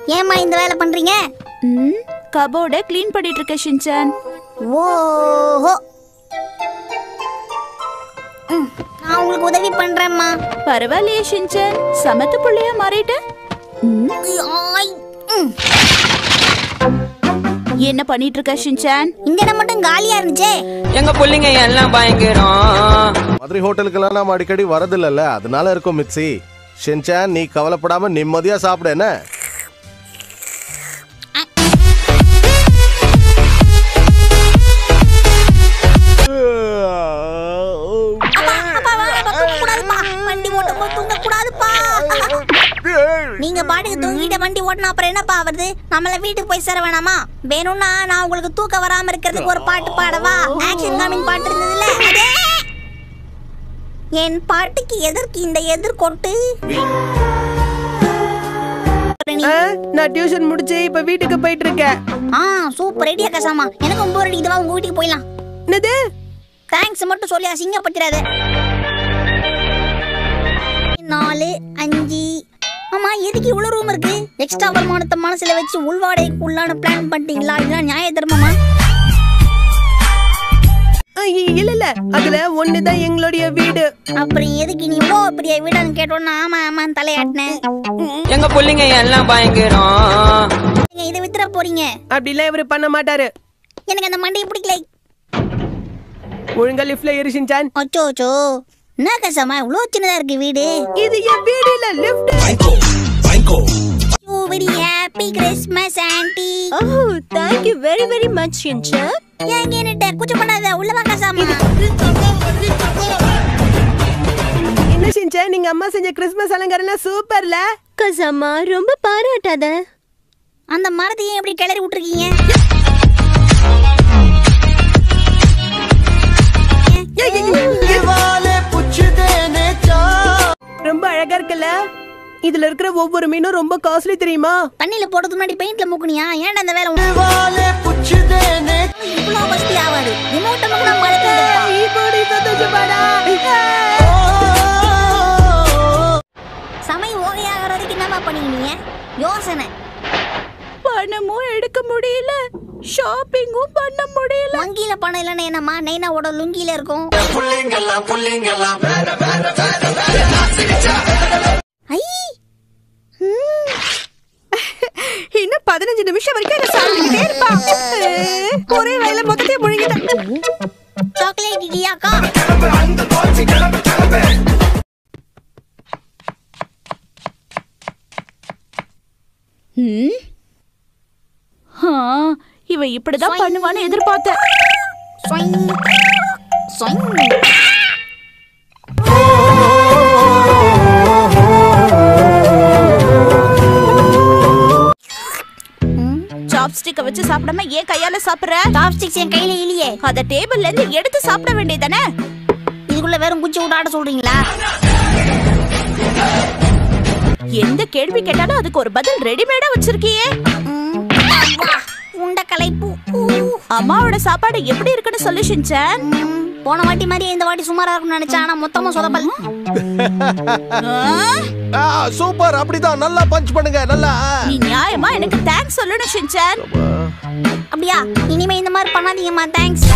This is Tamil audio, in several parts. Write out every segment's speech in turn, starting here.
ஏம்மா இந்த வேலை பண்றீங்க ம் கபோர்டை க்ளீன் பண்ணிட்டு இருக்க ஷின்சான் ஓஹோ ம், நான் உங்களுக்கு உதவி பண்றேம்மா பரவாயில்லையே ஷின்சான் சமத்து புள்ளையா மாறிட்ட ம், ஆய், ம். என்ன பண்ணிட்டு இருக்க ஷின்சான் இந்த இடம் மட்டும் காலியா இருந்துச்சே எங்க புள்ளைங்க எல்லாம் பயங்கரம் மாதிரி ஹோட்டலுக்கெல்லாம் நாம அடிக்கடி வரதில்லைல்ல அதனால இருக்கும் மிக்ஸி ஷின்சான் நீ கவலைப்படாம நிம்மதியா சாப்பிடு என்ன தூங்கக்கூடாதுப்பா வண்டி ஓட்டும் போது தூங்கக்கூடாதுப்பா நீங்க பாட்டுக்கு தூங்கிட்ட வண்டி ஓட்டினா அப்புறம் என்னப்பா ஆகுது நம்மள வீட்டுக்கு போய் சேர வேணாமா வேணும்னா நான் உங்களுக்கு தூக்கம் வராம இருக்கிறதுக்கு ஒரு பாட்டு பாடவா ஆக்ஷன் காமிங் பாட்டு இருந்ததுல அதே. என் பாட்டுக்கு எதற்கு இந்த எதிர்கொட்டு ஆ, நான் டியூஷன் முடிச்சு இப்ப வீட்டுக்கு போயிட்டு இருக்கேன் ஆ சூப்பர் ஐடியா கசாமா எனக்கும் போர் அடிக்குதுவா உங்க வீட்டுக்கு போயிடலாம் என்னது தேங்க்ஸ் மட்டும் சொல்லி அசிங்கப்படுத்திடாத நாலு அஞ்சு ஆமா எதுக்கு இவ்வளவு ரூம் இருக்கு எக்ஸ்ட்ரா வருமானத்தை மனசுல வச்சு உள்வாடைக்கு உள்ளான பிளான் பண்ணிட்டீங்களா இதெல்லாம் நியாய தர்மமா ஆ, இ- இல்ல இல்ல அதுல ஒண்ணுதான் எங்களுடைய வீடு அப்புறம் எதுக்கு நீ இவ்வளோ பெரிய வீடான்னு கேட்டோன்னா ஆமா ஆமான்னு தலையாட்டினேன் எங்க புள்ளைங்க எல்லாம் பயங்கரம் நீங்க இதை வித்துற போறீங்க அப்படிலாம் இவரு பண்ண மாட்டாரு எனக்கு அந்த மண்டையை பிடிக்கல ஒழுங்கா லிஃப்ட்ல எரிசின்சான் அச்சோ அச்சோ என்ன கசாமா இவ்வளோ சின்னதா இருக்கு வீடு இது என் வீடு இல்ல lift you very happy Christmas aunty Oh, thank you very, very much, Shinchan. ஏன் கேட்டுட்ட கூச்சம் பண்ணாத உள்ள வா கசாமா என்ன சின்சான் நீங்க அம்மா செஞ்ச கிறிஸ்மஸ் அலங்காரம் சூப்பர்ல கசம்மா ரொம்ப பாராட்டாத அந்த மரத்தையும் எப்படி கிளறி விட்டுருக்கீங்க ரொம்ப அழகா இருக்குல்ல இதுல இருக்கிற ஒவ்வொரு மீனும் ரொம்ப காஸ்ட்லி தெரியுமா தண்ணியில போடுறதுக்கு முன்னாடி பெயிண்ட்ல மூக்குனியா ஏன்டா அந்த வேலை இவ்வளோ வசதி ஆகாது ரிமோட்டை மட்டும் நம்ம வளர்த்துக்கிட்டு ஈபோடி சந்தோஷமாடா சமை ஓகையாகிற வரைக்கும் என்னமா பண்ணிக்கினீங்க யோசனை பணமும் எடுக்க முடியல ஷாப்பிங்கும் பண்ண முடியல வங்கியில பணம் இல்லைன்னா என்னம்மா நைனாவோட லுங்கியில இருக்கும் ஐ ம். இன்னும் பதினஞ்சு நிமிஷம் வரைக்கும் என்ன சாப்பிட்டுட்டே இருப்பான் ஒரே வேலை மொத்தத்தையும் முழுங்கிட்டேன் சாக்லேட் இடியாக்கா ம் ஆ, இவ இப்படிதான் பண்ணுவான்னு எதிர்பார்த்தேன் சொய்ங். சொய்ங். சாப்ஸ்டிக்க வச்சு சாப்பிடாம ஏன் கையால சாப்பிடுற சாப்ஸ்டிக்ஸ் என் கையில இல்லையே அத டேபிள்ல இருந்து எடுத்து சாப்பிட வேண்டியதானே இதுக்குள்ள வெறும் குச்சி விட்டு ஆட சொல்றீங்களா எந்த கேள்வி கேட்டாலும் அதுக்கு ஒரு பதில் ரெடிமேடா வச்சிருக்கியே ம். அப்பா, உண்ட கலைப்பு ஊ. அம்மாவோட சாப்பாடு எப்படி இருக்குன்னு சொல்லு ஷின்சான் ம், போன வாட்டி மாதிரி இந்த வாட்டி சுமாரா இருக்கும்னு நினைச்சேன் ஆனா மொத்தமா சொதப்பல் ஆ, சூப்பர் அப்படிதான் நல்லா பஞ்ச் பண்ணுங்க நல்லா நீ நியாயமா எனக்கு தேங்க்ஸ் சொல்லணும் ஷின்சான் அப்படியா இனிமே இந்த மாதிரி பண்ணாதீங்கம்மா தேங்க்ஸ்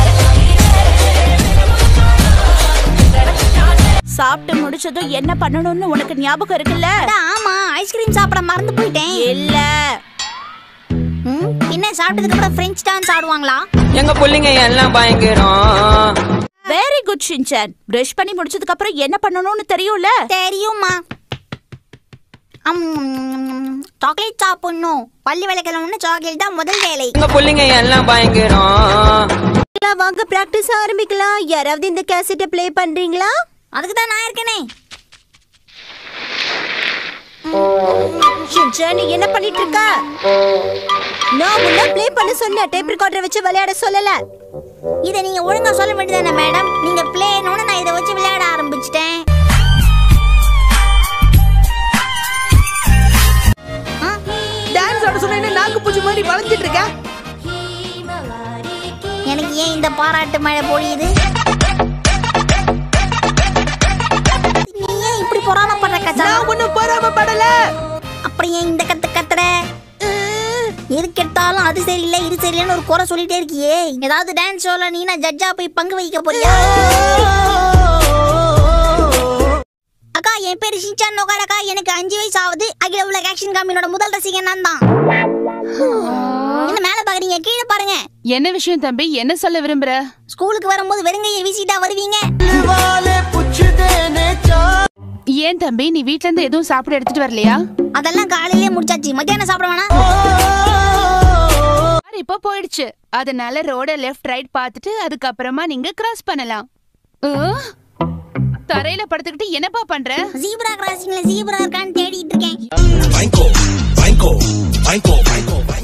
சாப்பிட்டு முடிச்சதும் என்ன பண்ணணும்னு உனக்கு ஞாபகம் இருக்குல்ல ஆமா ஐஸ்கிரீம் சாப்பிட மறந்து போயிட்டேன் இல்ல ம், என்ன சாப்பிட்டதுக்கு அப்புறம் ஃப்ரெஞ்ச் டான்ஸ் ஆடுவாங்களா எங்க புள்ளைங்க எல்லாம் பயங்கரம் வெரி குட் ஷின்சான் பிரஷ் பண்ணி முடிச்சதுக்கு அப்புறம் என்ன பண்ணணும்னு தெரியும்ல தெரியுமா சாக்லேட் சாப்பிடணும் பள்ளி விளக்கணும்னு சாக்லேட் தான் முதல் வேலை எங்க புள்ளைங்க எல்லாம் பயங்கரம் வாங்க பிராக்டிஸ் ஆரம்பிக்கலாம் யாராவது இந்த கேசட்டை ப்ளே பண்றீங்களா அதுக்கு தான் நான் இருக்கேனே ஷின்சான் நீ என்ன பண்ணிட்டு இருக்க நான் உன்ன ப்ளே பண்ண சொன்னேன் டேப் ரெக்கார்டர் வச்சு விளையாட சொல்லல இதை நீங்க ஒழுங்கா சொல்ல வேண்டியதானே மேடம் நீங்க பிளேனோட நான் இதை வச்சு விளையாட ஆரம்பிச்சிட்டேன் டான்ஸ் ஆட சொன்னா நாக்கு பூச்சி மாதிரி வளைஞ்சிட்டு இருக்க எனக்கு ஏன் இந்த பாராட்டு மழை பொழியுது நீ ஏன் இப்படி பொறாமப்படுற கச்சா நான் ஒண்ணும் பொறாம படல அப்புறம் ஏன் இந்த கத்து கத்துற பார்த்தாலும் அது சரியில்லை இது சரியில்லைன்னு ஒரு குறை சொல்லிட்டே இருக்கியே ஏதாவது டான்ஸ் ஷோல நீ நான் ஜட்ஜா போய் பங்கு வகிக்க போறியா அக்கா என் பேரு ஷின்சான் நோகார் அக்கா எனக்கு அஞ்சு வயசு ஆகுது அகில உலக ஆக்ஷன் காமினோட முதல் ரசிகன் நான் தான் என்ன மேல பாக்குறீங்க கீழே பாருங்க என்ன விஷயம் தம்பி என்ன சொல்ல விரும்புற ஸ்கூலுக்கு வரும்போது வெறுங்கையை வீசிட்டா வருவீங்க ஏன் தம்பி நீ வீட்ல இருந்து எதுவும் சாப்பிட எடுத்துட்டு வரலையா அதெல்லாம் காலையிலேயே முடிச்சாச்சு மத்தியானம் சாப்பிட வேணாம் கார் இப்ப போயிடுச்சு அதனால ரோட லெஃப்ட் ரைட் பார்த்துட்டு அதுக்கப்புறமா நீங்க கிராஸ் பண்ணலாம் ஆ? தரையில படுத்துக்கிட்டு என்னப்பா பண்ற ஜீப்ரா கிராசிங்ல ஜீப்ரா இருக்கான்னு தேடிட்டு இருக்கேன் Banco, banco, banco, banco, banco.